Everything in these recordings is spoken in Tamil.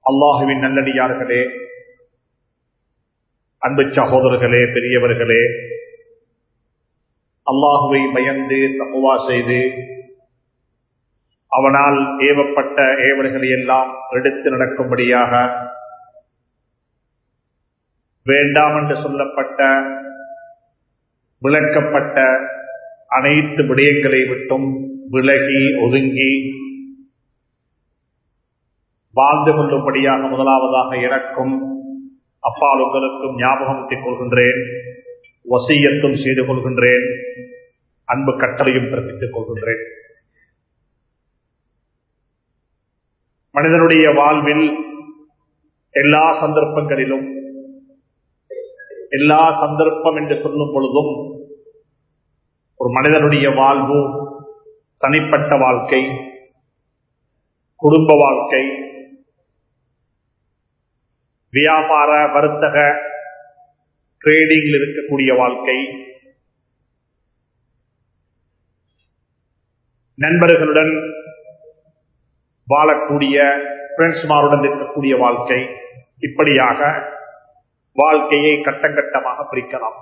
அல்லாஹுவின் நல்லடியார்களே அன்பு சகோதரர்களே பெரியவர்களே அல்லாஹுவை பயந்து தப்புவா செய்து அவனால் ஏவப்பட்ட ஏவல்களை எல்லாம் எடுத்து நடக்கும்படியாக வேண்டாம் என்று சொல்லப்பட்ட விளக்கப்பட்ட அனைத்து விடயங்களை விட்டும் விலகி ஒதுங்கி வாழ்ந்து கொள்ளும்படியாக முதலாவதாக எனக்கும் அப்பால் உங்களுக்கும் ஞாபகத்தை கொள்கின்றேன் வசியத்தும் செய்து கொள்கின்றேன் அன்பு கட்டளையும் பிறப்பித்துக் கொள்கின்றேன் மனிதனுடைய வாழ்வில் எல்லா சந்தர்ப்பங்களிலும் எல்லா சந்தர்ப்பம் என்று சொல்லும் பொழுதும் ஒரு மனிதனுடைய வாழ்வு தனிப்பட்ட வாழ்க்கை குடும்ப வாழ்க்கை வியாபார வர்த்தக ட்ரேடிங்கில் இருக்கக்கூடிய வாழ்க்கை நண்பர்களுடன் வாழக்கூடிய பிரெண்ட்ஸ்மாருடன் இருக்கக்கூடிய வாழ்க்கை இப்படியாக வாழ்க்கையை கட்டங்கட்டமாக பிரிக்கலாம்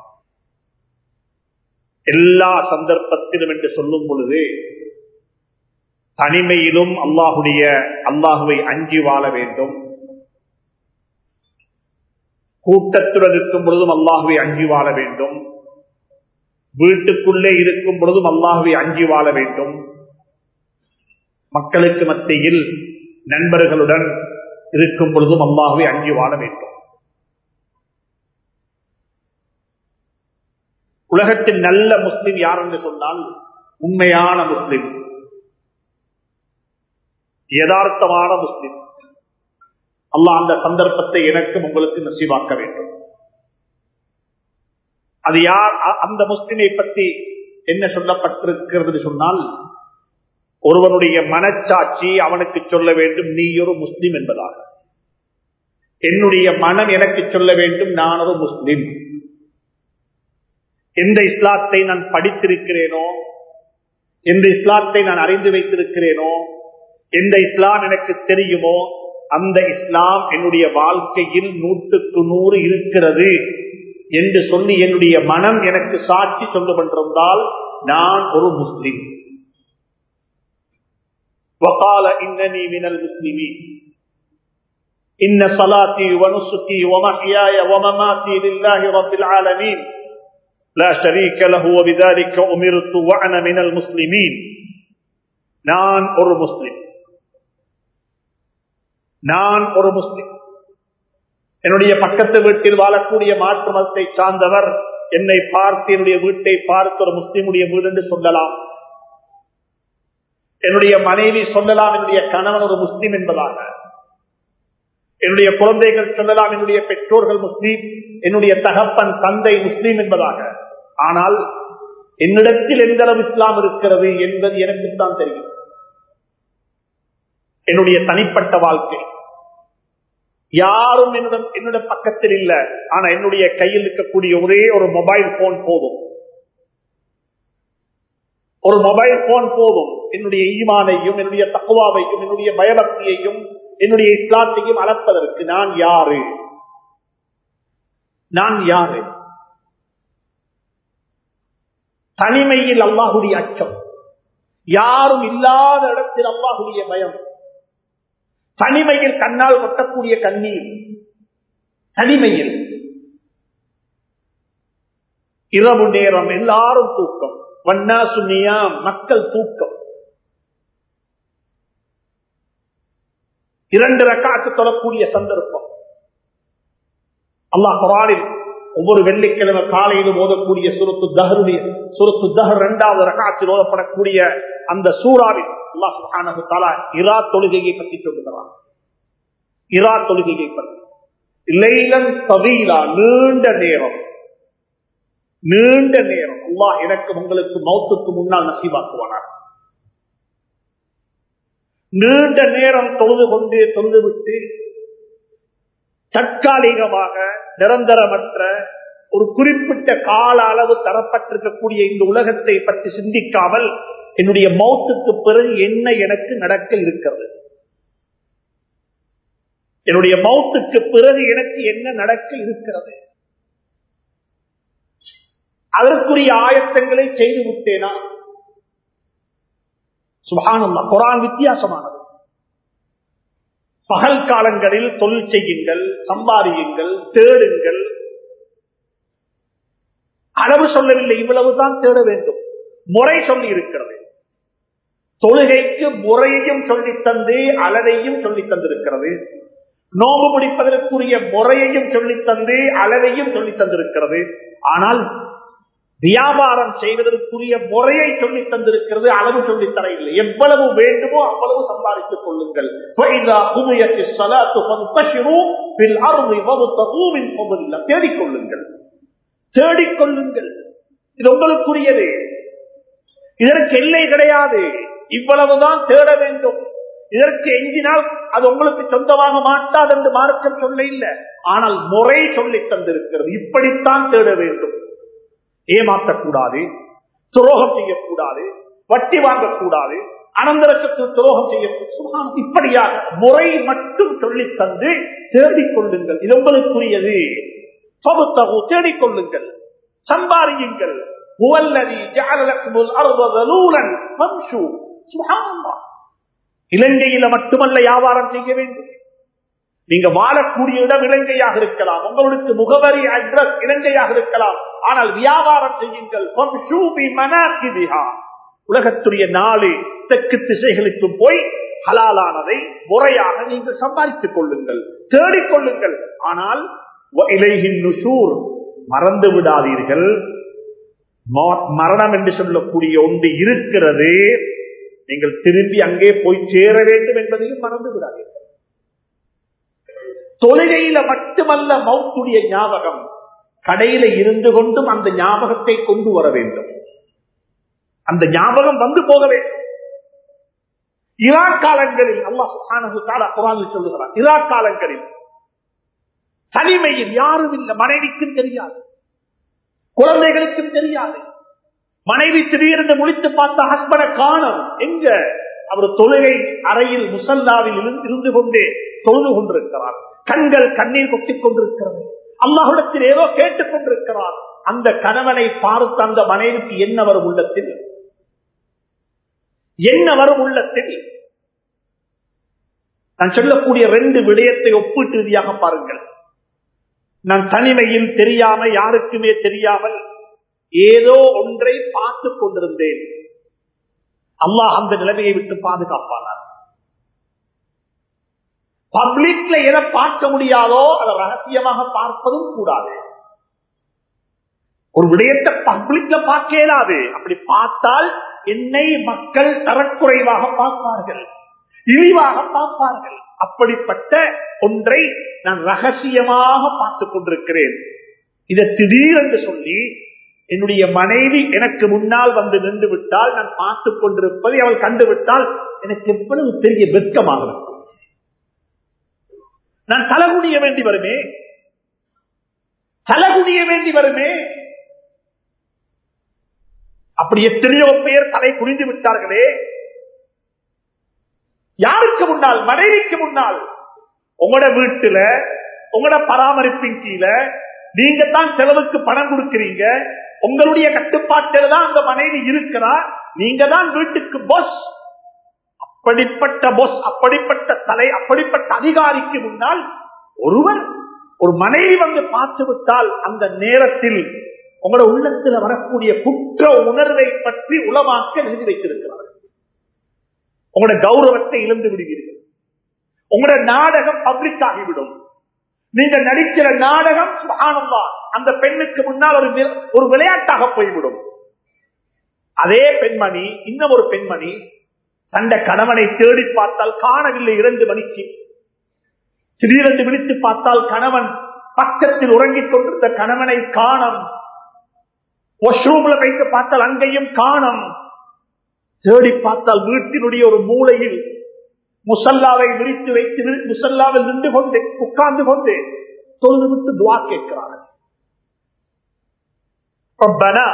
எல்லா சந்தர்ப்பத்திலும் என்று சொல்லும் பொழுது தனிமையிலும் அல்லாஹுடைய அல்லாஹுவை அஞ்சி வாழ வேண்டும் கூட்டத்துடன் இருக்கும் பொழுதும் அல்லாஹுவை அஞ்சி வாழ வேண்டும் வீட்டுக்குள்ளே இருக்கும் பொழுதும் அல்லாஹுவை அஞ்சி வாழ வேண்டும் மக்களுக்கு மத்தியில் நண்பர்களுடன் இருக்கும் பொழுதும் அல்லாஹுவை அஞ்சி வாழ வேண்டும் உலகத்தில் நல்ல முஸ்லிம் யார் என்று சொன்னால் உண்மையான முஸ்லிம் யதார்த்தமான முஸ்லிம் அல்லாஹ் அந்த சந்தர்ப்பத்தை எனக்கும் உங்களுக்கு நசீவாக்க வேண்டும் அது யார் அந்த முஸ்லிமை பற்றி என்ன சொல்லப்பட்டிருக்கிறது சொன்னால் ஒருவனுடைய மனச்சாட்சி அவனுக்கு சொல்ல வேண்டும் நீ ஒரு முஸ்லிம் என்பதாக என்னுடைய மனம் எனக்கு சொல்ல வேண்டும் நான் ஒரு முஸ்லிம் எந்த இஸ்லாத்தை நான் படித்திருக்கிறேனோ எந்த இஸ்லாத்தை நான் அறிந்து வைத்திருக்கிறேனோ எந்த இஸ்லாம் எனக்கு தெரியுமோ அந்த இஸ்லாம் என்னுடைய வாழ்க்கையில் நூற்றுக்கு நூறு இருக்கிறது என்று சொல்லி என்னுடைய மனம் எனக்கு சாட்சி சொல்லுமென்றிருந்தால் நான் ஒரு முஸ்லிம் وقال إنني من المسلمين إن صلاتي ونسكي ومحياي ومماتي لله رب العالمين لا شريك له وبذلك أمرت وأنا من المسلمين நான் ஒரு முஸ்லிம் நான் ஒரு முஸ்லிம் என்னுடைய பக்கத்து வீட்டில் வாழக்கூடிய மாற்று மதத்தை சார்ந்தவர் என்னை பார்த்து என்னுடைய வீட்டை பார்த்து ஒரு முஸ்லிமுடைய வீடு என்று சொல்லலாம் என்னுடைய மனைவி சொல்லலாம் என்னுடைய கணவன் ஒரு முஸ்லீம் என்பதாக என்னுடைய குழந்தைகள் சொல்லலாம் என்னுடைய பெற்றோர்கள் முஸ்லீம் என்னுடைய தகப்பன் தந்தை முஸ்லீம் என்பதாக ஆனால் என்னிடத்தில் எந்த அளவு இஸ்லாம் இருக்கிறது என்பது எனக்குத்தான் தெரியும் என்னுடைய தனிப்பட்ட வாழ்க்கை யாரும் என்னுடன் என்னுடைய பக்கத்தில் இல்ல ஆனா என்னுடைய கையில் இருக்கக்கூடிய ஒரே ஒரு மொபைல் போன் போதும் ஒரு மொபைல் போன் போதும் என்னுடைய ஈமானையும் என்னுடைய தக்குவாவையும் என்னுடைய பயபக்தியையும் என்னுடைய இஸ்லாத்தையும் அளப்பதற்கு நான் யாரு நான் யாரு தனிமையில் அல்லாஹுடைய அச்சம் யாரும் இல்லாத இடத்தில் அல்லாஹுடைய பயம் தனிமையில் கண்ணால் கொட்டக்கூடிய கண்ணீர் தனிமையில் இரவு நேரம் எல்லாரும் தூக்கம் வண்ணா சுனியா மக்கள் தூக்கம் இரண்டு ரக்காத்து தொழக்கூடிய சந்தர்ப்பம் அல்லாஹ் குரானில் ஒவ்வொரு வெள்ளிக்கிழமை காலையிலும் ஓதக்கூடிய சுரத்து தஹருடைய சுரத்து தஹர் இரண்டாவது ரகாத்தில் ஓதப்படக்கூடிய அந்த சூறாவில் அல்லாஹ் சுஹானு தாலா இரா தொழுகையை பற்றி சொல்லுகிறான் இரா தொழுகையை பற்றி லைலன் தவீலா நீண்ட நேரம் நீண்ட நேரம் அல்லாஹ் எனக்கு உங்களுக்கு மௌத்துக்கு முன்னால் நசீவாக்குவானார் நீண்ட நேரம் தொழுது கொண்டு தொழுது விட்டு தற்காலிகமாக நிரந்தரமற்ற ஒரு குறிப்பிட்ட கால அளவு தரப்பட்டிருக்கக்கூடிய இந்த உலகத்தை பற்றி சிந்திக்காமல் என்னுடைய மௌத்துக்கு பிறகு என்ன எனக்கு நடக்க இருக்கிறது என்னுடைய மௌத்துக்கு பிறகு எனக்கு என்ன நடக்க இருக்கிறது அதற்குரிய ஆயத்தங்களை செய்து விட்டேனா சுபானல்லா குரான் வித்தியாசமானது பகல் காலங்களில் தொழில் செய்யுங்கள் சம்பாதியுங்கள் தேடுங்கள் அளவு சொல்லவில்லை இவ்வளவுதான் தேட வேண்டும் முறை சொல்லி இருக்கிறது தொழுகைக்கு முறையையும் சொல்லித் தந்து அளவையும் சொல்லித் தந்திருக்கிறது நோம்பு முடிப்பதற்குரிய முறையையும் சொல்லித் தந்து அளவையும் சொல்லித் தந்திருக்கிறது ஆனால் வியாபாரம் செய்வதற்குரிய முறையை சொல்லித் தந்திருக்கிறது அளவு சொல்லித் தர இல்லை எவ்வளவு வேண்டுமோ அவ்வளவு சம்பாதித்துக் கொள்ளுங்கள் தேடிக்கொள்ளுங்கள் தேடிக்கொள்ளுங்கள் இது உங்களுக்குரியது இதற்கு எல்லை கிடையாது இவ்வளவுதான் தேட வேண்டும் இதற்கு எஞ்சினால் அது உங்களுக்கு சொந்தமாக மாட்டாது என்று மார்க்கம் சொல்ல இல்லை ஆனால் முறை சொல்லி தந்திருக்கிறது இப்படித்தான் தேட வேண்டும் ஏமாற்றக்கூடாது துரோகம் செய்யக்கூடாது வட்டி வாங்கக்கூடாது அனந்தரத்துக்கு துரோகம் செய்யக்கூடாது இப்படியாக முறை மட்டும் சொல்லி தந்து தேடிக்கொள்ளுங்கள் இது உங்களுக்குரியது பகுத்தகு தேடிக்கொள்ளுங்கள் சம்பாதியுங்கள் இலங்கையில மட்டுமல்ல வியாபாரம் செய்ய வேண்டும் நீங்க வாழக்கூடிய இடம் இலங்கையாக இருக்கலாம் உங்களுக்கு முகவரி அட்ரஸ் இலங்கையாக இருக்கலாம் ஆனால் வியாபாரம் செய்யுங்கள் உலகத்துடைய நாலு தெற்கு திசைகளுக்கு போய் ஹலாலானதை முறையாக நீங்கள் சம்பாதித்துக் கொள்ளுங்கள் தேடிக்கொள்ளுங்கள் ஆனால் மறந்து விடாதீர்கள் மரணம் என்று சொல்லக்கூடிய ஒன்று இருக்கிறது நீங்கள் திரும்பி அங்கே போய் சேர வேண்டும் என்பதையும் மறந்து விடாதீர்கள் தொழுகையில மட்டுமல்ல மௌத்துடைய ஞாபகம் கடையில இருந்து கொண்டும் அந்த ஞாபகத்தை கொண்டு வர வேண்டும் அந்த ஞாபகம் வந்து போக வேண்டும் இரா காலங்களில் அல்லா குரானில் சொல்லுகிறார் இரா காலங்களில் தனிமையில் யாரும் இல்லை மனைவிக்கும் தெரியாது குழந்தைகளுக்கும் தெரியாது மனைவி திடீரென்று முடித்து பார்த்த ஹஸ்பனை காணும் எங்க அவர் தொழுகை அறையில் முசல்லாவில் இருந்து கொண்டே தொழுது கொண்டிருக்கிறார் கண்கள் கண்ணீர் கொட்டிக் கொண்டிருக்கிறது அல்லாஹிடத்தில் ஏதோ கேட்டுக் கொண்டிருக்கிறார் அந்த கணவனை பார்த்து அந்த மனைவிக்கு என்ன வரும் உள்ளத்தில் என்ன வரும் உள்ளத்தில் நான் சொல்லக்கூடிய ரெண்டு விடயத்தை ஒப்பீட்டு ரீதியாக பாருங்கள் நான் தனிமையில் தெரியாம யாருக்குமே தெரியாமல் ஏதோ ஒன்றை பார்த்து கொண்டிருந்தேன் அல்லாஹ் அந்த நிலைமையை விட்டு பாதுகாப்பானார் பப்ளிக்ல எதை பார்க்க முடியாதோ அதை ரகசியமாக பார்ப்பதும் கூடாது ஒரு விடயத்தை பப்ளிக்ல பார்க்க இயலாது அப்படி பார்த்தால் என்னை மக்கள் தரக்குறைவாக பார்ப்பார்கள் இழிவாக பார்ப்பார்கள் அப்படிப்பட்ட ஒன்றை நான் ரகசியமாக பார்த்துக் கொண்டிருக்கிறேன் இதை திடீரென்று சொல்லி என்னுடைய மனைவி எனக்கு முன்னால் வந்து நின்று விட்டால் நான் பார்த்துக் கொண்டிருப்பதை அவள் கண்டுவிட்டால் எனக்கு எவ்வளவு பெரிய வெட்கமாக இருக்கும் நான் தலகுடிய வேண்டி வருமே தலகுடிய வேண்டி வருமே அப்படி எத்தனையோ பேர் தலை புரிந்து விட்டார்களே யாருக்கு முன்னால் மனைவிக்கு முன்னால் உங்களோட வீட்டுல உங்களோட பராமரிப்பின் கீழே நீங்க தான் செலவுக்கு பணம் கொடுக்கிறீங்க உங்களுடைய கட்டுப்பாட்டில் தான் அந்த மனைவி இருக்கிறார் நீங்க தான் வீட்டுக்கு பொஸ் அப்படிப்பட்ட பொஸ் அப்படிப்பட்ட தலை அப்படிப்பட்ட அதிகாரிக்கு முன்னால் ஒருவர் ஒரு மனைவி வந்து பார்த்து விட்டால் அந்த நேரத்தில் உங்களோட உள்ளத்தில் வரக்கூடிய குற்ற உணர்வை பற்றி உளமாக்க எழுதி வைத்திருக்கிறார்கள் உங்களோட கௌரவத்தை இழந்து விடுவீர்கள் உங்களோட நாடகம் பப்ளிக் ஆகிவிடும் நீங்க நடிக்கிற நாடகம் சுகானம்மா அந்த பெண்ணுக்கு முன்னால் ஒரு ஒரு விளையாட்டாக போய்விடும் அதே பெண்மணி இன்னும் ஒரு பெண்மணி தந்த கணவனை தேடி பார்த்தால் காணவில்லை இரண்டு மணிக்கு திடீரென்று விழித்து பார்த்தால் கணவன் பக்கத்தில் உறங்கிக் கொண்டிருந்த கணவனை காணும் வாஷ்ரூம்ல வைத்து பார்த்தால் அங்கேயும் காணும் தேடி பார்த்தால் வீட்டினுடைய ஒரு மூலையில் முசல்லாவை விரித்து வைத்து முசல்லாவில் நின்று கொண்டு உட்கார்ந்து கொண்டு தொழுது விட்டு துவா கேட்கிறார்கள் ربنا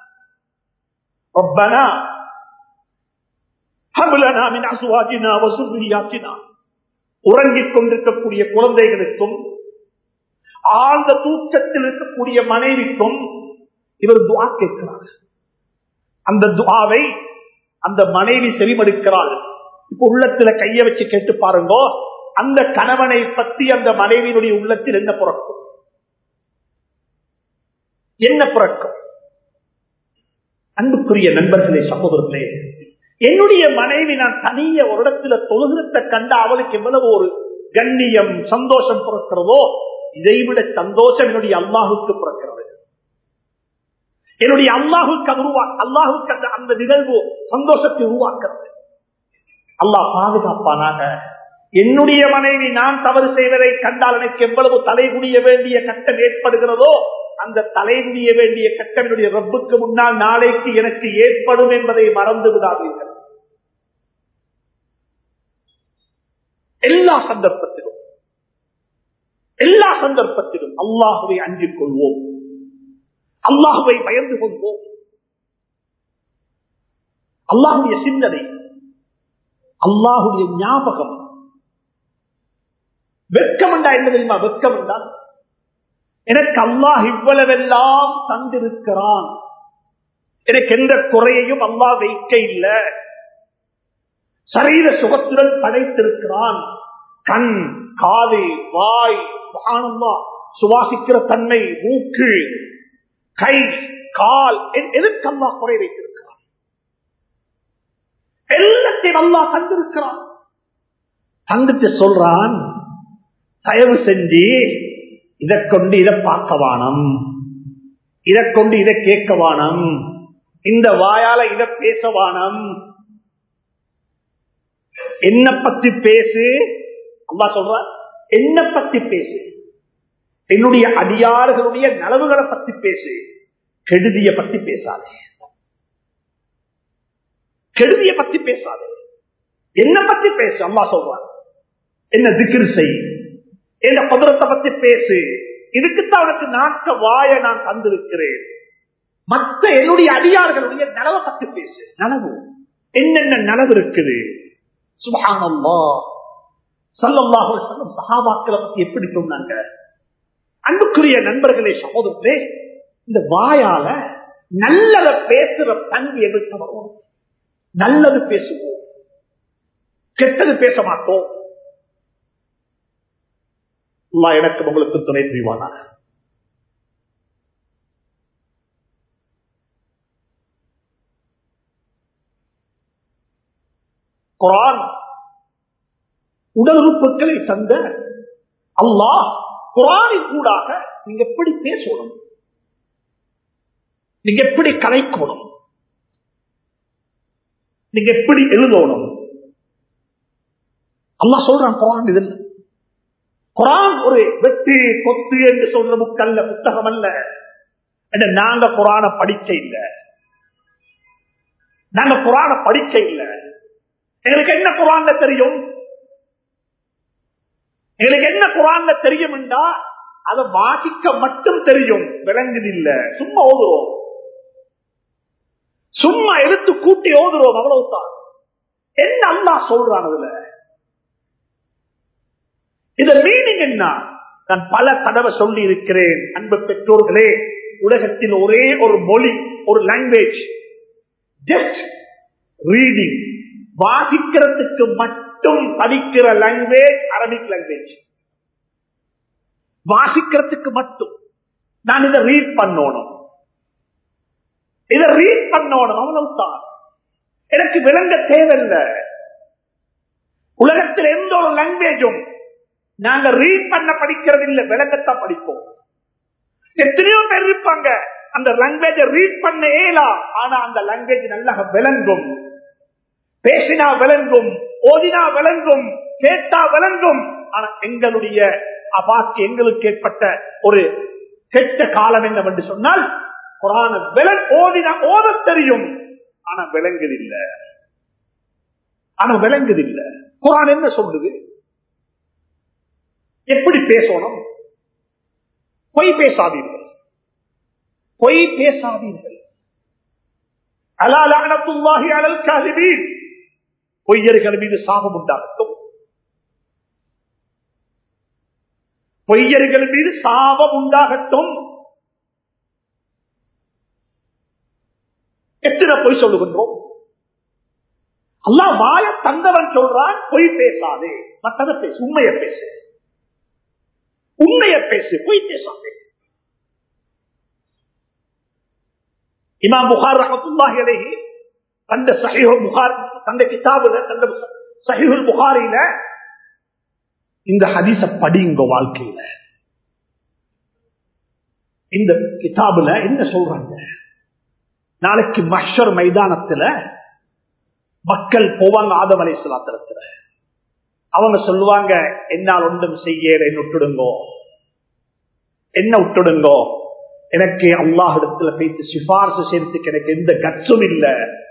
ربنا هب لنا من ازواجنا وذرياتنا உறங்கிக் கொண்டிருக்கக்கூடிய குழந்தைகளுக்கும் ஆழ்ந்த தூக்கத்தில் இருக்கக்கூடிய மனைவிக்கும் இவர் துவா கேட்கிறார் அந்த துவாவை அந்த மனைவி செவிமடுக்கிறாள் இப்ப உள்ளத்துல கைய வச்சு கேட்டு பாருங்க அந்த கணவனை பத்தி அந்த மனைவியினுடைய உள்ளத்தில் என்ன பிறக்கும் என்ன பிறக்கும் அன்புக்குரிய நண்பர்களே சகோதரர்களே என்னுடைய மனைவி நான் தனிய ஒரு இடத்துல தொழுகிறத்தை கண்ட அவளுக்கு எவ்வளவு ஒரு கண்ணியம் சந்தோஷம் பிறக்கிறதோ இதைவிட சந்தோஷம் என்னுடைய அல்லாஹுக்கு பிறக்கிறது என்னுடைய அல்லாஹுக்கு அது உருவா அல்லாஹுக்கு அந்த அந்த நிகழ்வு சந்தோஷத்தை உருவாக்குறது அல்லாஹ் பாதுகாப்பானாக என்னுடைய மனைவி நான் தவறு செய்வதை கண்டால் எனக்கு எவ்வளவு தலைகுடிய வேண்டிய கட்டம் ஏற்படுகிறதோ அந்த தலைகுடிய வேண்டிய கட்டம் என்னுடைய ரப்புக்கு முன்னால் நாளைக்கு எனக்கு ஏற்படும் என்பதை மறந்து விடாதீர்கள் எல்லா சந்தர்ப்பத்திலும் எல்லா சந்தர்ப்பத்திலும் அல்லாஹுவை அஞ்சிக் கொள்வோம் அல்லாஹுவை பயந்து கொள்வோம் அல்லாஹுடைய சிந்தனை அல்லாஹுடைய ஞாபகம் வெட்கம் என்றா என்ன தெரியுமா வெட்கம் என்றால் எனக்கு அல்லாஹ் இவ்வளவெல்லாம் தந்திருக்கிறான் எனக்கு எந்த குறையையும் அல்லாஹ் வைக்க இல்லை சரீர சுகத்துடன் படைத்திருக்கிறான் கண் காது வாய் வானம்மா சுவாசிக்கிற தன்மை மூக்கு கை கால் எதற்கு அல்லா குறை வைத்திருக்கிறான் எல்லாத்தையும் அல்லா தந்திருக்கிறான் தந்துட்டு சொல்றான் தயவு செஞ்சு இதை கொண்டு இதை பார்க்க வானம் இதை கொண்டு இதை கேட்க வானம் இந்த வாயால இதை பேச வானம் என்ன பத்தி பேசு அம்மா சொல்ற என்ன பத்தி பேசு என்னுடைய அடியார்களுடைய நலவுகளை பத்தி பேசு கெடுதிய பத்தி பேசாதே கெடுதிய பத்தி பேசாதே என்ன பத்தி பேசு அம்மா சொல்றான் என்ன திக்கிரு செய் என்ன குதிரத்தை பத்தி பேசு இதுக்குத்தான் உனக்கு நாட்ட வாய நான் தந்திருக்கிறேன் மற்ற என்னுடைய அடியார்களுடைய நலவை பத்தி பேசு நலவு என்னென்ன நலவு இருக்குது சுபானம்மா சல்லல்லாஹு சொல்லும் சகாபாக்களை பத்தி எப்படி சொன்னாங்க அன்புக்குரிய நண்பர்களே சகோதரர்களே இந்த வாயால நல்லத பேசுற பண்பு எதிர்க்க வரும் நல்லது பேசுவோம் கெட்டது பேச மாட்டோம் எனக்கு உங்களுக்கு துணை புரிவானாக குரான் உடல் உறுப்புகளை தந்த அல்லாஹ் குரானின் கூடாக நீங்க எப்படி பேசணும் நீங்க எப்படி கலைக்கணும் நீங்க எப்படி எழுதணும் அல்லா சொல்றான் குரான் இதில் குரான் ஒரு வெட்டு கொத்து என்று சொல்ற புக்கல்ல புத்தகம் அல்ல நாங்க குரான படிக்க இல்லை நாங்க குரான படிக்க இல்லை எங்களுக்கு என்ன குரான்ல தெரியும் எங்களுக்கு என்ன குரான்ல தெரியும் என்றா அதை வாசிக்க மட்டும் தெரியும் விளங்குது இல்ல சும்மா ஓதுறோம் சும்மா எடுத்து கூட்டி ஓதுறோம் அவ்வளவுதான் என்ன அல்லா சொல்றான் அதுல இந்த மீனிங் என்ன நான் பல தடவை சொல்லி இருக்கிறேன் அன்பு பெற்றோர்களே உலகத்தில் ஒரே ஒரு மொழி ஒரு லாங்குவேஜ் ஜஸ்ட் ரீடிங் வாசிக்கிறதுக்கு மட்டும் படிக்கிற லாங்குவேஜ் அரபிக் லாங்குவேஜ் வாசிக்கிறதுக்கு மட்டும் நான் இதை ரீட் பண்ணணும் இதை ரீட் பண்ணணும் அவ்வளவுதான் எனக்கு விளங்க தேவையில்லை உலகத்தில் எந்த ஒரு லாங்குவேஜும் நாங்க ரீட் பண்ண படிக்கிறது இல்லை விளங்கத்தான் படிப்போம் எத்தனையோ பேர் இருப்பாங்க அந்த லாங்குவேஜ ரீட் பண்ண ஏலா ஆனா அந்த லாங்குவேஜ் நல்லா விளங்கும் பேசினா விளங்கும் ஓதினா விளங்கும் கேட்டா விளங்கும் ஆனா எங்களுடைய அபாக்கு எங்களுக்கு ஏற்பட்ட ஒரு கெட்ட காலம் என்னவென்று சொன்னால் குரான விலங் ஓதினா ஓத தெரியும் ஆனா விளங்குதில்லை ஆனா விளங்குதில்லை குரான் என்ன சொல்லுது எப்படி பேசணும் பொய் பேசாதீர்கள் பொய் பேசாதீர்கள் அலாலானத்துல்லாஹி அலல் காலிபீன் பொய்யர்கள் மீது சாபம் உண்டாகட்டும் பொய்யர்கள் மீது சாபம் உண்டாகட்டும் எத்தனை பொய் சொல்லுகின்றோம் அல்லாஹ் வாய தந்தவன் சொல்றான் பொய் பேசாதே மற்றத பேசு உண்மைய பேசு உண்மைய பேசு பொய் பேசாதே இமாம் புகார் ரஹமத்துல்லாஹி அலைஹி தந்த சஹீஹுல் புகார் தந்த கிதாபுல தந்த சஹீஹுல் புகாரில இந்த ஹதீஸ படிங்க வாழ்க்கையில இந்த கிதாபுல என்ன சொல்றாங்க நாளைக்கு மஷர் மைதானத்துல மக்கள் போவாங்க ஆதம் அலை சுலாத்திரத்துல அவங்க சொல்லுவாங்க என்னால் ஒன்றும் செய்ய என்ன விட்டுடுங்கோ என்ன விட்டுடுங்கோ எனக்கு அல்லாஹ் இடத்துல பேசி சிபாரிசு செய்யறதுக்கு எனக்கு எந்த கட்சும் இல்ல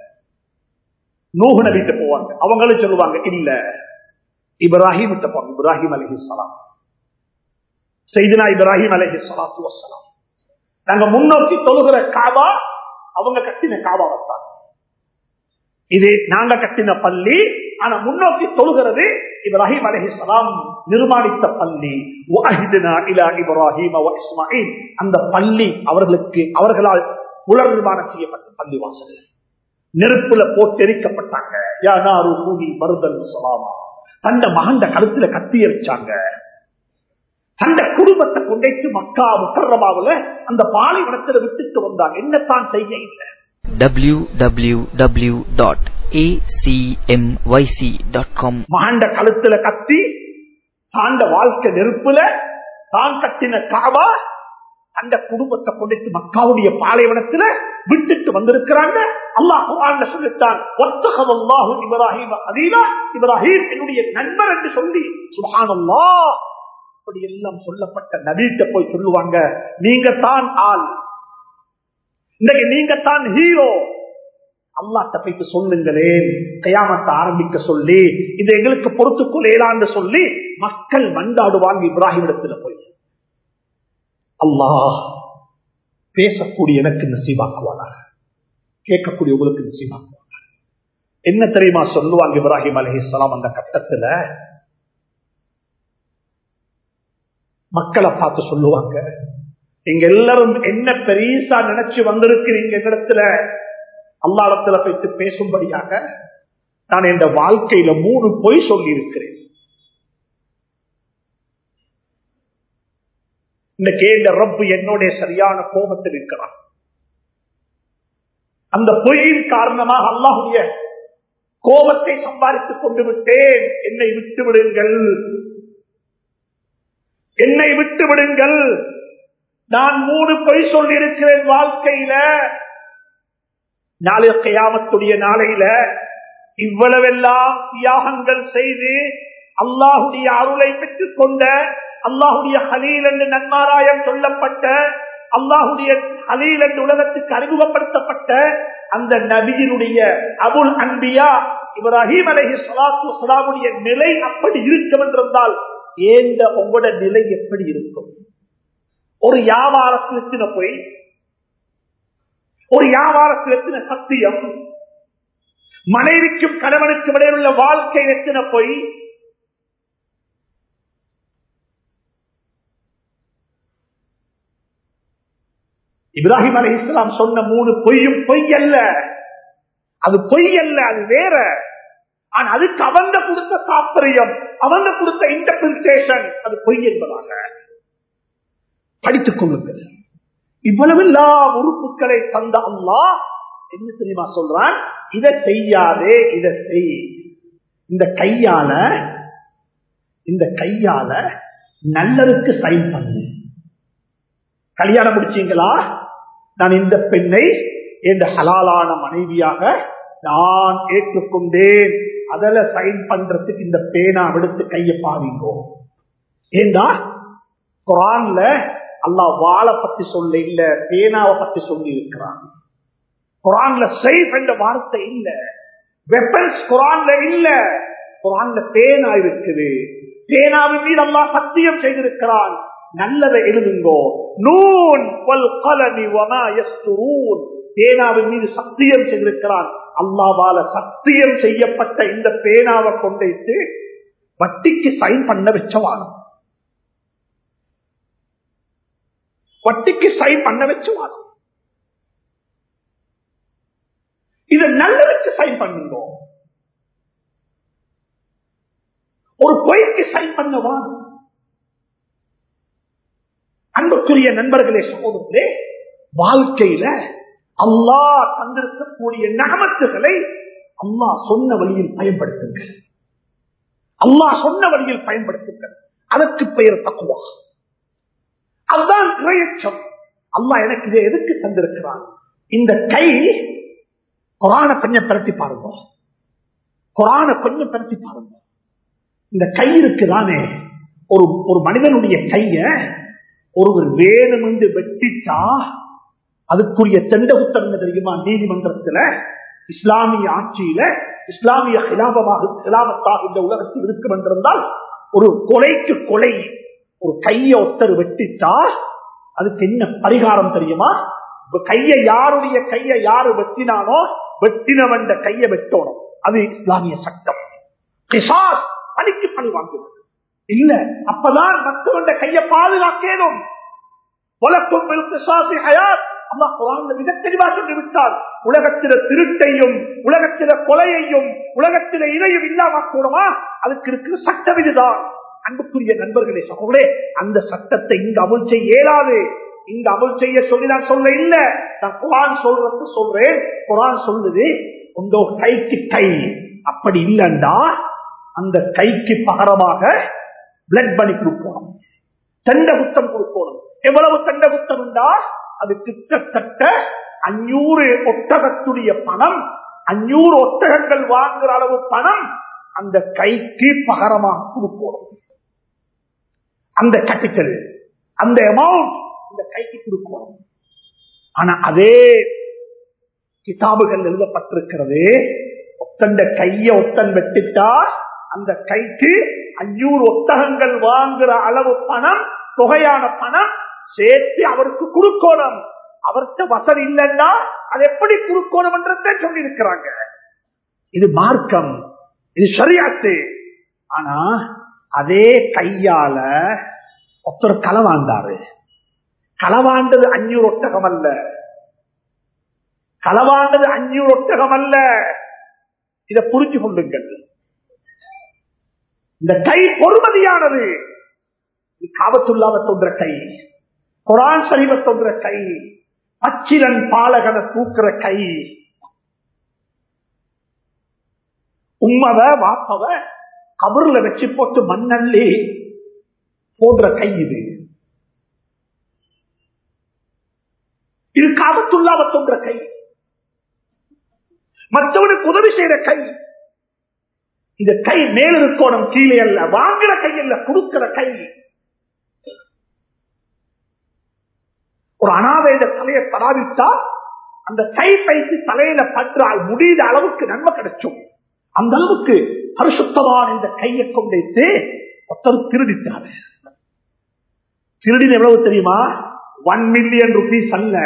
நூகு நபிட்டு போவாங்க அவங்களும் சொல்லுவாங்க இல்ல இப்ராஹிம் கிட்ட போவாங்க இப்ராஹிம் அலஹி சலாம் செய்தினா இப்ராஹிம் அலஹி சலாத்து வசலாம் நாங்க முன்னோக்கி தொழுகிற காபா அவங்க கட்டின காபா வந்தாங்க இது நாங்க கட்டின பள்ளி ஆனா முன்னோக்கி தொழுகிறது இப்ராஹிம் அலஹி சலாம் நிர்மாணித்த பள்ளி இப்ராஹிம் இஸ்மாயில் அந்த பள்ளி அவர்களுக்கு அவர்களால் புலர் நிர்மாணம் செய்யப்பட்ட பள்ளி வாசல் நெருப்புல போட்டெரிக்கப்பட்டாங்க யானாரு கூடி மருதல் சொலாமா தந்த மகண்ட கழுத்துல கத்தி எரிச்சாங்க தந்த குடும்பத்தை கொண்டைத்து மக்கா முக்கரமாவுல அந்த பாலைவனத்தில் விட்டுட்டு வந்தாங்க என்னத்தான் செய்ய இல்லை www.acmyc.com மகண்ட கழுத்துல கத்தி தாண்ட வாழ்க்கை நெருப்புல தான் கட்டின காவா அந்த குடும்பத்தை கொண்டு மக்காவுடைய பாலைவனத்துல விட்டுட்டு வந்திருக்கிறாங்க அல்லாஹ் குர்ஆன்ல சொல்லிட்டான் ஒத்தகவல்லாஹு இப்ராஹிம் அதீனா இப்ராஹிம் என்னுடைய நண்பர் என்று சொல்லி சுப்ஹானல்லாஹ் அப்படி எல்லாம் சொல்லப்பட்ட நபீட்ட போய் சொல்லுவாங்க நீங்க தான் ஆள் இன்னைக்கு நீங்க தான் ஹீரோ அல்லாட்ட போயிட்டு சொல்லுங்களேன் கயாமத்தை ஆரம்பிக்க சொல்லி இது எங்களுக்கு பொறுத்துக்கொள்ளேலான்னு சொல்லி மக்கள் மண்டாடுவாங்க இப்ராஹிம் இடத்துல போய் அல்லாஹ் பேசக்கூடிய எனக்கு நசீவாக்குவானாக கேட்கக்கூடிய உங்களுக்கு நசீவாக்குவாங்க என்ன தெரியுமா சொல்லுவாங்க இப்ராஹிம் அலஹிஸ்லாம் அந்த கட்டத்துல மக்களை பார்த்து சொல்லுவாங்க நீங்க எல்லாரும் என்ன பெரியசா நினைச்சு வந்திருக்கிறீங்க இடத்துல அல்லாடத்துல போயிட்டு பேசும்படியாக நான் இந்த வாழ்க்கையில மூணு பொய் சொல்லி இருக்கிறேன் இன்னைக்கு இந்த ரப்பு என்னுடைய சரியான கோபத்தில் இருக்கிறான் அந்த பொய்யின் காரணமாக அல்லாஹுடைய கோபத்தை சம்பாதித்துக் கொண்டு விட்டேன் என்னை விட்டு விடுங்கள் என்னை விட்டு விடுங்கள் நான் மூணு பொய் சொல்லி இருக்கிறேன் வாழ்க்கையில நாளைய கையாமத்துடைய நாளையில இவ்வளவெல்லாம் தியாகங்கள் செய்து அல்லாஹுடைய அருளை பெற்றுக் கொண்ட அல்லாஹுடைய ஹலீல் என்று நன்மாராயம் சொல்லப்பட்ட அல்லாஹுடைய ஹலீல் என்று உலகத்துக்கு அறிமுகப்படுத்தப்பட்ட அந்த நபியினுடைய அபுல் அன்பியா இப்ராஹிம் அலஹி சலாத்து சலாமுடைய நிலை அப்படி இருக்கும் என்றிருந்தால் ஏந்த உங்களோட நிலை எப்படி இருக்கும் ஒரு வியாபாரத்தில் எத்தின போய் ஒரு வியாபாரத்தில் எத்தின சத்தியம் மனைவிக்கும் கணவனுக்கும் இடையில் உள்ள வாழ்க்கை எத்தின போய் இப்ராஹிம் அலி இஸ்லாம் சொன்ன மூணு பொய்யும் பொய் அல்ல அது பொய் அல்ல அது வேற ஆனா அதுக்கு அவங்க கொடுத்த தாற்பயம் அவங்க கொடுத்த இன்டர்பிரிட்டேஷன் அது பொய் என்பதாக படித்துக் கொள்ளுங்கள் இவ்வளவெல்லா உறுப்புகளை தந்த அல்லா என்ன தெரியுமா சொல்றான் இதை செய்யாதே இதை செய் இந்த கையால இந்த கையால நல்லதுக்கு சைன் பண்ணு கல்யாணம் முடிச்சீங்களா நான் இந்த பெண்ணை என்ற ஹலாலான மனைவியாக நான் ஏற்றுக்கொண்டேன் அதில் சைன் பண்றதுக்கு இந்த பேனா எடுத்து கையை பாருங்கோ ஏண்டா குரான்ல அல்லாஹ் வாழை பத்தி சொல்ல இல்ல பேனாவை பத்தி சொல்லி இருக்கிறான் குரான்ல சைஃப் என்ற வார்த்தை இல்ல வெப்பன்ஸ் குரான்ல இல்ல குரான்ல பேனா இருக்குது பேனாவின் மீது அல்லா சத்தியம் செய்திருக்கிறான் நல்லதை எழுதுங்கோ நூன் பேனாவின் மீது சத்தியம் செய்திருக்கிறான் அல்லாவால சத்தியம் செய்யப்பட்ட இந்த பேனாவை கொண்டு வட்டிக்கு சைன் பண்ண வச்சவானும் வட்டிக்கு சைன் பண்ண வச்சு வாழும் இத நல்லதுக்கு சைன் பண்ணுங்க ஒரு பொய்க்கு சைன் பண்ண வாழும் அன்புக்குரிய நண்பர்களே சகோதரர்களே வாழ்க்கையில அல்லாஹ் தந்திருக்கக்கூடிய நகமத்துகளை அல்லாஹ் சொன்ன வழியில் பயன்படுத்துங்கள் அல்லாஹ் சொன்ன வழியில் பயன்படுத்துங்கள் அதற்கு பெயர் தக்குவா அதுதான் இறையச்சம் அல்லாஹ் எனக்கு இதை எதுக்கு தந்திருக்கிறான் இந்த கை குரான கொஞ்சம் பரட்டி பாருங்க குரான கொஞ்சம் பரட்டி பாருங்க இந்த கை இருக்குதானே ஒரு ஒரு மனிதனுடைய கைய ஒருவர் வேணும் என்று வெட்டிட்டா அதுக்குரிய தெண்டகுத்தம் என்ன தெரியுமா நீதிமன்றத்தில் இஸ்லாமிய ஆட்சியில இஸ்லாமிய கிலாபமாக கிலாபத்தாக இந்த உலகத்தில் இருக்கும் என்றிருந்தால் ஒரு கொலைக்கு கொலை ஒரு கையை ஒத்தர் வெட்டிட்டா அதுக்கு என்ன பரிகாரம் தெரியுமா கையை யாருடைய கையை யாரு வெட்டினானோ வெட்டினவன் கையை வெட்டணும் அது இஸ்லாமிய சட்டம் கிசாஸ் பணிக்கு பணி வாங்குவது இல்ல அப்பதான் மற்றவன் கையை பாதுகாக்கணும் வழக்கும் மிக தெளிவாக சொல்லிவிட்டார் உலகத்தில திருட்டையும் உலகத்தில கொலையையும் உலகத்தில இதையும் இல்லாம கூடமா அதுக்கு இருக்கிற சட்டம் இதுதான் அன்புக்குரிய நண்பர்களே சகோதரே அந்த சட்டத்தை இங்கு அமல் செய்ய இயலாது இங்க அமல் செய்ய சொல்லி நான் சொல்ல இல்ல நான் குரான் சொல்றது சொல்றேன் குரான் சொல்லுது உங்க கைக்கு கை அப்படி இல்லைண்டா அந்த கைக்கு பகரமாக பிளட் பண்ணி கொடுக்கணும் தண்டகுத்தம் கொடுக்கணும் எவ்வளவு தண்டகுத்தம் உண்டா அது கிட்டத்தட்ட அஞ்சூறு ஒட்டகத்துடைய பணம் அஞ்சூறு ஒட்டகங்கள் வாங்குற அளவு பணம் அந்த கைக்கு பகரமாக கொடுக்கணும் அந்த கேபிட்டல் அந்த அமௌண்ட் இந்த கைக்கு கொடுக்கணும் ஆனா அதே கிதாபுகள் எழுதப்பட்டிருக்கிறது ஒத்தண்ட கைய ஒத்தன் வெட்டிட்டா அந்த கைக்கு அஞ்சூறு ஒட்டகங்கள் வாங்குற அளவு பணம் தொகையான பணம் சேர்த்து அவருக்கு கொடுக்கணும் அவர்கிட்ட வசதி இல்லைன்னா அது எப்படி கொடுக்கணும் என்றதை சொல்லி இருக்கிறாங்க இது மார்க்கம் இது சரியாத்து ஆனா அதே கையால ஒருத்தர் களவாண்டாரு களவாண்டது அஞ்சூறு ஒட்டகம் அல்ல களவாண்டது அஞ்சூறு ஒட்டகம் அல்ல இதை புரிஞ்சு கொள்ளுங்கள் இந்த கை பொறுமதியானது காவத்துள்ளாவ தோன்ற கை குரான் சரிவ தோன்ற கை அச்சிலன் பாலகனை தூக்குற கை உம்மவ வாப்பவ கபர்ல வச்சு போட்டு மண்ணள்ளி போன்ற கை இது இது காபத்துள்ளாவ தோன்ற கை மற்றவனுக்கு உதவி செய்யற கை இந்த கை மேல இருக்கணும் கீழே அல்ல வாங்குற கை அல்ல கொடுக்கிற கை ஒரு அனாதைய தலையை தராவிட்டா அந்த கை பைத்து தலையில பற்றால் முடிந்த அளவுக்கு நன்மை கிடைச்சும் அந்த அளவுக்கு பரிசுத்தமான இந்த கையை கொண்டு ஒருத்தர் திருடிட்டாரு திருடின எவ்வளவு தெரியுமா ஒன் மில்லியன் ருபீஸ் அல்ல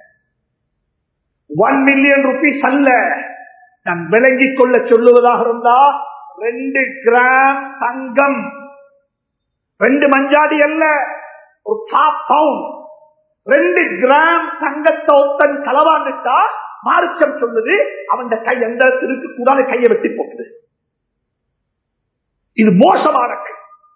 ஒன் மில்லியன் ருபீஸ் அல்ல நான் விளங்கிக் கொள்ள சொல்லுவதாக இருந்தா ரெண்டு கிராம் தங்கம் ரெண்டு மஞ்சாடி அல்ல ஒரு காப் பவுண்ட் ரெண்டு கிராம் தங்கத்தை ஒத்தன் களவாண்டுட்டா மார்க்கம் சொல்லுது அவன் கை எந்த இருக்கு கூடாது கையை வெட்டி போகுது இது மோசமான கை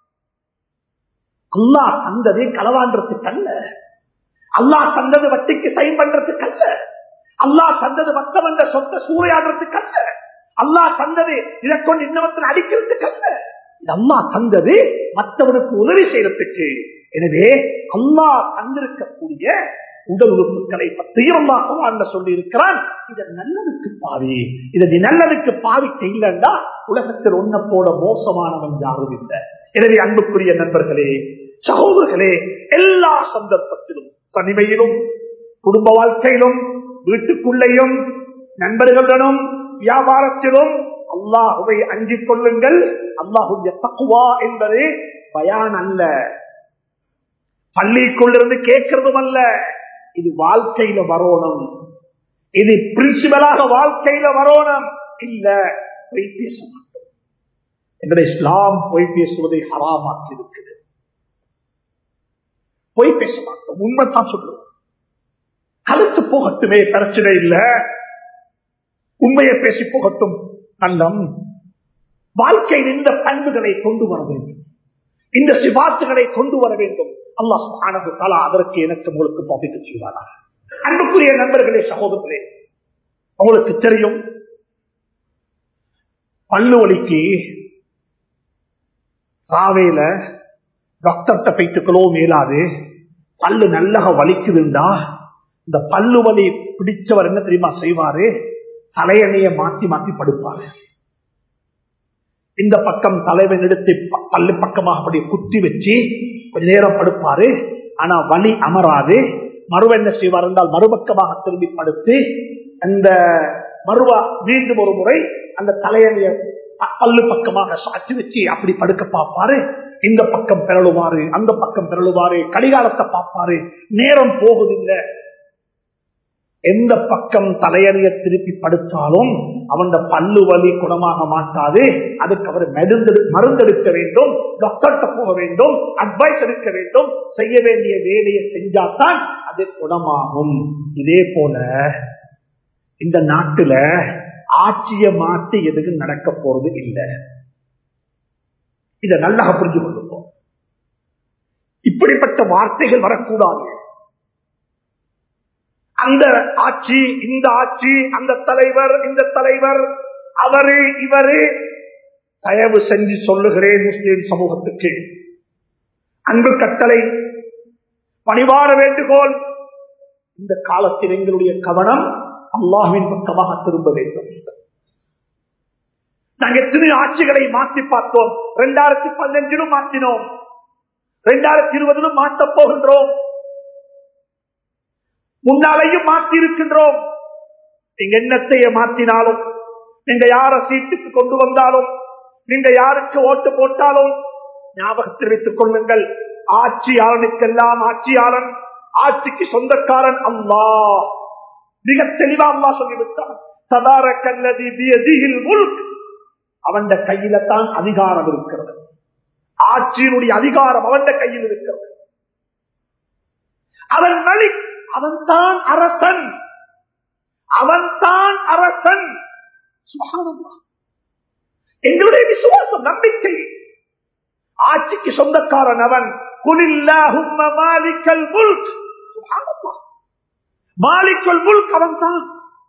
அல்லா தந்தது களவாண்டதுக்கு அல்ல அல்லா தந்தது வட்டிக்கு சைன் பண்றதுக்கு அல்ல அல்லா தந்தது மத்தவன் சொந்த சூறையாடுறதுக்கு அல்ல அல்லா தந்தது இதை கொண்டு இன்னவத்தில் அடிக்கிறதுக்கு அல்ல இது அம்மா தந்தது மற்றவனுக்கு உதவி செய்யறதுக்கு எனவே அல்லா தந்திருக்கக்கூடிய உடல் உறுப்புகளை பற்றியும் அல்லா சொல்லி இருக்கிறான் இதை நல்லதுக்கு பாவி இதை நீ நல்லதுக்கு பாவிக்க இல்லைன்னா உலகத்தில் ஒன்ன போல மோசமானவன் யாரும் இல்லை எனவே அன்புக்குரிய நண்பர்களே சகோதரர்களே எல்லா சந்தர்ப்பத்திலும் தனிமையிலும் குடும்ப வாழ்க்கையிலும் வீட்டுக்குள்ளேயும் நண்பர்களுடனும் வியாபாரத்திலும் அல்லாஹுவை அஞ்சிக் கொள்ளுங்கள் அல்லாஹுடைய தக்குவா என்பது பயான் அல்ல பள்ளிக்குள்ளிருந்து கேட்கறதும் அல்ல இது வாழ்க்கையில வரணும் இது பிரின்சிபலாக வாழ்க்கையில வரணும் இல்ல பொய் பேச மாட்டோம் எங்களை இஸ்லாம் பொய் பேசுவதை ஹராமாக்கி இருக்குது பொய் பேச மாட்டோம் உண்மைத்தான் சொல்லுவோம் கழுத்து போகட்டுமே பிரச்சனை இல்ல உண்மையை பேசி போகட்டும் நல்லம் வாழ்க்கையில் இந்த பண்புகளை கொண்டு வர வேண்டும் இந்த சிபாத்துகளை கொண்டு வர வேண்டும் அல்லாஹ் ஆனது தலா அதற்கு எனக்கு உங்களுக்கு பகிர்ந்து செய்வாரா அன்புக்குரிய நண்பர்களே சகோதரர்களே உங்களுக்கு தெரியும் பல்லு வலிக்கு ராவேல டாக்டர்கிட்ட போயிட்டுக்களோ மேலாது பல்லு நல்லா வலிக்குதுண்டா இந்த பல்லு வலி பிடிச்சவர் என்ன தெரியுமா செய்வாரு தலையணைய மாத்தி மாத்தி படுப்பாரு இந்த பக்கம் தலைவன் எடுத்து ப- பல்லு பக்கமாக அப்படி குத்தி வச்சு கொஞ்ச நேரம் படுப்பாரு ஆனா வலி அமராது மறுவ என்ன செய்வார் என்றால் மறுபக்கமாக திரும்பி படுத்து அந்த மறுவா மீண்டும் ஒரு முறை அந்த தலையணைய ப- பல்லு பக்கமாக சாட்சி வச்சு அப்படி படுக்க பார்ப்பாரு இந்த பக்கம் பிறழுவாரு அந்த பக்கம் பிறழுவாரு கடிகாலத்தை பார்ப்பாரு நேரம் போகுதில்லை எந்த பக்கம் தலையறிய திருப்பி படுத்தாலும் அவன் பல்லு வலி குணமாக மாட்டாது அதுக்கு அவர் மருந்து மருந்தெடுக்க வேண்டும் டாக்டர்கிட்ட போக வேண்டும் அட்வைஸ் எடுக்க வேண்டும் செய்ய வேண்டிய வேலையை செஞ்சாதான் அது குணமாகும் இதே போல இந்த நாட்டுல ஆட்சியை மாற்றி எதுவும் நடக்க போறது இல்லை இதை நல்லா புரிஞ்சு கொள்ளுவோம் இப்படிப்பட்ட வார்த்தைகள் வரக்கூடாது அந்த ஆட்சி இந்த ஆட்சி அந்த தலைவர் இந்த தலைவர் அவரு இவரு தயவு செஞ்சு சொல்லுகிறேன் முஸ்லிம் சமூகத்துக்கு அன்பு கட்டளை பணிவார வேண்டுகோள் இந்த காலத்தில் எங்களுடைய கவனம் அல்லாஹ்வின் பக்கமாக திரும்ப வேண்டும் நாங்க எத்தனை ஆட்சிகளை மாற்றி பார்த்தோம் இரண்டாயிரத்தி பதினஞ்சிலும் மாற்றினோம் இரண்டாயிரத்தி இருபதிலும் மாற்றப் போகின்றோம் முன்னாலையும் மாற்றி இருக்கின்றோம் நீங்க எண்ணத்தைய மாற்றினாலும் நீங்க யார சீட்டுக்கு கொண்டு வந்தாலும் நீங்க யாருக்கு ஓட்டு போட்டாலும் ஞாபகத்தில் வைத்துக் கொள்ளுங்கள் ஆட்சியாளனுக்கெல்லாம் ஆட்சியாளன் ஆட்சிக்கு சொந்தக்காரன் அல்லாஹ் மிக தெளிவா அல்லா சொல்லிவிட்டான் ததாரக்கல்லதி பியதிஹில் முல்க் அவன் கையில தான் அதிகாரம் இருக்கிறது ஆட்சியினுடைய அதிகாரம் அவன் கையில் இருக்கிறது அவன் மலிக் அவன் தான் அரசன் அவன் தான் அரசன் சுப்ஹானல்லாஹ். எங்களுடைய விசுவாசம் நம்பிக்கை ஆட்சிக்கு சொந்தக்காரன் அவன் குலில்லாஹும்ம மாலிக்கல் முல்க் சுப்ஹானல்லாஹ். மாலிக்கல் முல்க் அவன் தான்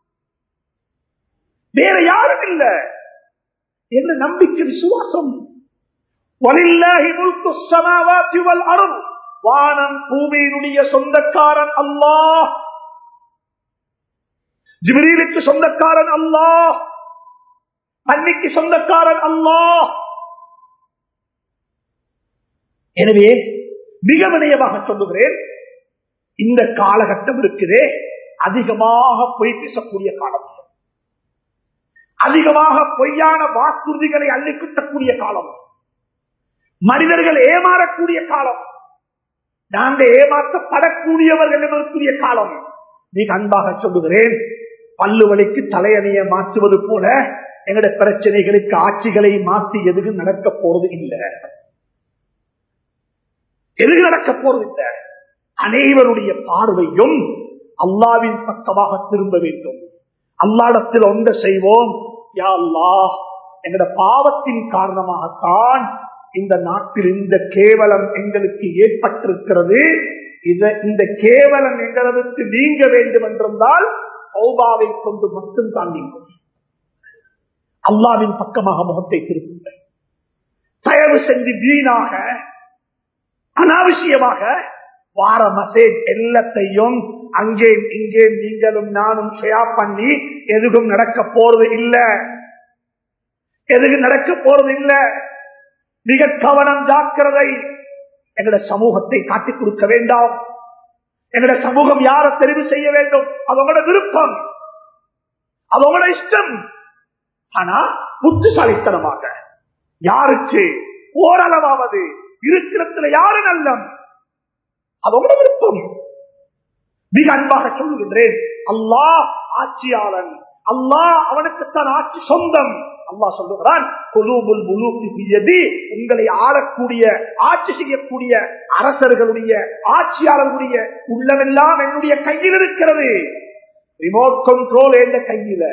வேற யாரும் இல்ல என்ற நம்பிக்கை விசுவாசம் வலில்லாஹி முல்கு ஸமாவாத்தி வல் அர்த் வானம் பூமியினுடைய சொந்தக்காரன் அல்லாஹ் ஜிப்ரீலுக்கு சொந்தக்காரன் அல்லாஹ் அன்னிக்கு சொந்தக்காரன் அல்லாஹ் எனவே மிக வினயமாக சொல்லுகிறேன் இந்த காலகட்டம் இருக்குதே அதிகமாக பொய் பேசக்கூடிய காலம் அதிகமாக பொய்யான வாக்குறுதிகளை அள்ளிக்குட்டக்கூடிய காலம் மனிதர்கள் ஏமாறக்கூடிய காலம் நாங்க ஏமாற்றப்படக்கூடியவர்கள் என்பதற்குரிய காலம் மிக அன்பாக சொல்லுகிறேன் பல்லு வலிக்கு தலையணைய மாற்றுவது போல எங்களுடைய பிரச்சனைகளுக்கு ஆட்சிகளை மாற்றி எதுவும் நடக்க போறது இல்லை எது நடக்க போறது இல்லை அனைவருடைய பார்வையும் அல்லாவின் பக்கமாக திரும்ப வேண்டும் அல்லாடத்தில் ஒன்று செய்வோம் யா அல்லாஹ் எங்களோட பாவத்தின் காரணமாகத்தான் இந்த நாட்டில் இந்த கேவலம் எங்களுக்கு ஏற்பட்டிருக்கிறது இத இந்த கேவலம் எங்களுக்கு நீங்க வேண்டும் என்றிருந்தால் சௌபாவை கொண்டு மட்டும் தான் நீங்கும் அல்லாவின் பக்கமாக முகத்தை திருப்புங்கள் தயவு செஞ்சு வீணாக அனாவசியமாக வார மசேஜ் எல்லாத்தையும் அங்கே இங்கே நீங்களும் நானும் ஷேர் பண்ணி எதுவும் நடக்க போறது இல்ல எதுவும் நடக்க போறது இல்ல மிக கவனம் ஜாக்கிரதை எங்களோட சமூகத்தை காட்டிக் கொடுக்க வேண்டாம் எங்களோட சமூகம் யாரை தெரிவு செய்ய வேண்டும் அது உங்களோட விருப்பம் அது உங்களோட இஷ்டம் ஆனா புத்திசாலித்தனமாக யாருக்கு ஓரளவாவது இருக்கிறதுல யாரு நல்லம் அது உங்களோட விருப்பம் மிக அன்பாக சொல்லுகின்றேன் அல்லாஹ் ஆட்சியாளன் அல்லாஹ் அவனுக்குத்தான் ஆட்சி சொந்தம் அல்லாஹ் சொல்லுகிறான் குலூபுல் முலூக்கி ஃபி யதி. உங்களை ஆளக்கூடிய ஆட்சி செய்யக்கூடிய அரசர்களுடைய ஆட்சியாளர்களுடைய உள்ளமெல்லாம் என்னுடைய கையில் இருக்கிறது ரிமோட் கண்ட்ரோல் எந்த கையில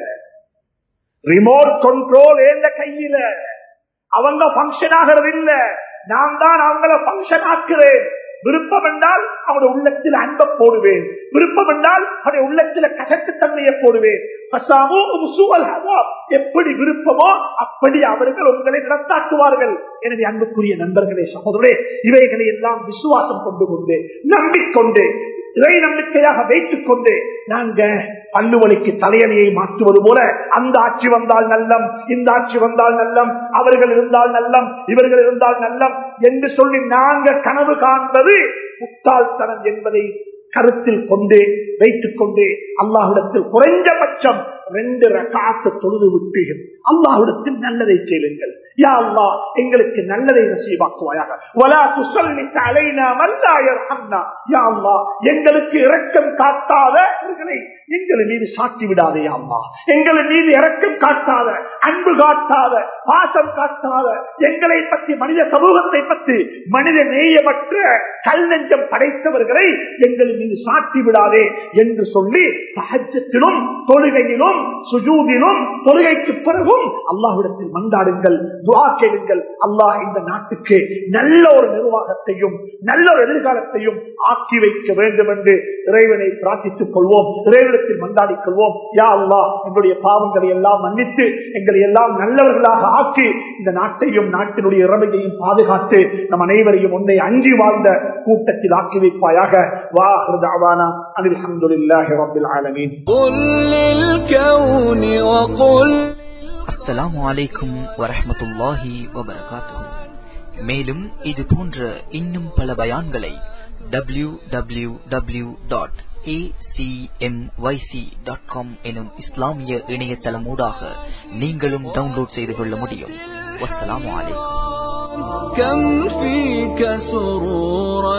ரிமோட் கண்ட்ரோல் எந்த கையில அவங்க பங்கன் ஆகிறது இல்ல நான் தான் அவங்கள பங்கன் ஆக்குறேன் விருப்பம் என்றால் அவருடைய உள்ளத்தில் அன்பை போடுவேன் விருப்பம் என்றால் அவருடைய உள்ளத்தில் கசட்டு தன்மையை போடுவேன் பசாமோ முசுவல் ஹதா. எப்படி விருப்பமோ அப்படி அவர்கள் உங்களை நடத்தாக்குவார்கள் எனவே அன்புக்குரிய நண்பர்களே சகோதரே இவைகளை எல்லாம் விசுவாசம் கொண்டு கொண்டு நம்பிக்கொண்டு இறை நம்பிக்கையாக வைத்துக் கொண்டு நாங்க பல்லுவலிக்கு தலையணையை மாற்றுவது போல அந்த ஆட்சி வந்தால் நல்லம் இந்த ஆட்சி வந்தால் நல்லம் அவர்கள் இருந்தால் நல்லம் இவர்கள் இருந்தால் நல்லம் என்று சொல்லி நாங்க கனவு காண்பது முட்டாள்தனம் என்பதை கருத்தில் கொண்டு வைத்துக் கொண்டு அல்லாஹிடத்தில் குறைஞ்சபட்சம் ரெண்டு ரகாத்து தொழுது விட்டு அல்லாஹிடத்தில் நல்லதை கேளுங்கள் யா அல்லாஹ் எங்களுக்கு நல்லதை நசீவாக்குவாயாக வலா துசல்லித் அலைனா மல்லா யர்ஹம்னா யா அல்லாஹ் எங்களுக்கு இரக்கம் காட்டாதவர்களை எங்கள் மீது சாட்டி விடாதே யா அல்லாஹ் எங்கள் மீது இரக்கம் காட்டாத அன்பு காட்டாத பாசம் காட்டாத எங்களை பற்றி மனித சமூகத்தை பற்றி மனித நேயமற்ற கல் நெஞ்சம் படைத்தவர்களை எங்கள் மீது சாட்டி விடாதே என்று சொல்லி சஹஜத்திலும் தொழுகையிலும் சுஜூதிலும் தொழுகைக்கு பிறகும் அல்லாஹ்விடத்தில் மந்தாடுங்கள் துவா கேளுங்கள் அல்லாஹ் இந்த நாட்டுக்கு நல்ல ஒரு நிர்வாகத்தையும் நல்ல ஒரு எதிர்காலத்தையும் ஆக்கி வைக்க வேண்டும் என்று இறைவனை பிரார்த்தித்துக் கொள்வோம் இறைவனத்தில் மந்தாடிக் கொள்வோம் யா அல்லாஹ் எங்களுடைய பாவங்களை எல்லாம் மன்னித்து எங்களை எல்லாம் நல்லவர்களாக ஆக்கி இந்த நாட்டையும் நாட்டினுடைய இறமையையும் பாதுகாத்து நம் அனைவரையும் ஒன்றை அஞ்சி வாழ்ந்த கூட்டத்தில் ஆக்கி வைப்பாயாக வா ஹிருதாவானா அனில் அஹமதுல்லாஹி ரப்பில் ஆலமீன் قل للكون وقل அஸ்ஸலாமு அலைக்கும் வரஹ்மத்துல்லாஹி வபரகாத்துஹு மேலும் இது போன்ற இன்னும் பல பயான்களை டபிள்யூ டபிள்யூ டபிள்யூ டாட் எனும் இஸ்லாமிய இணையதளமூடாக நீங்களும் டவுன்லோட் செய்து கொள்ள முடியும் வஸ்ஸலாமு அலைக்கும் كم فيك سرورا